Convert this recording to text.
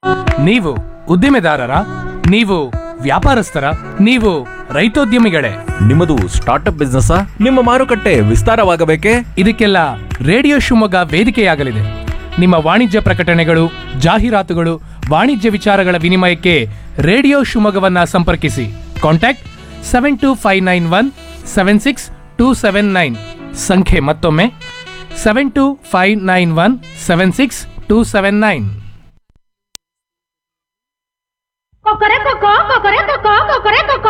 ನೀವು ಉದ್ದಿಮೆದಾರರ ನೀವು ವ್ಯಾಪಾರಸ್ಥರ ನೀವು ರೈತೋದ್ಯಮಿಗಳೇ ನಿಮ್ಮದು ಸ್ಟಾರ್ಟ್ಅಪ್ ಬಿಸ್ನೆಸ್ ನಿಮ್ಮ ಮಾರುಕಟ್ಟೆ ವಿಸ್ತಾರವಾಗಬೇಕೇ ಇದಕ್ಕೆಲ್ಲ ರೇಡಿಯೋ ಶಿವಮೊಗ್ಗ ವೇದಿಕೆಯಾಗಲಿದೆ ನಿಮ್ಮ ವಾಣಿಜ್ಯ ಪ್ರಕಟಣೆಗಳು ಜಾಹೀರಾತುಗಳು ವಾಣಿಜ್ಯ ವಿಚಾರಗಳ ವಿನಿಮಯಕ್ಕೆ ರೇಡಿಯೋ ಶಿವಮೊಗ್ಗವನ್ನ ಸಂಪರ್ಕಿಸಿ contact seven two five nine one seven six two seven nine ಸಂಖ್ಯೆ ಮತ್ತೊಮ್ಮೆ seven two five nine one seven six two seven nine Cocoré, cocó, cocoré, cocó, cocoré, cocó.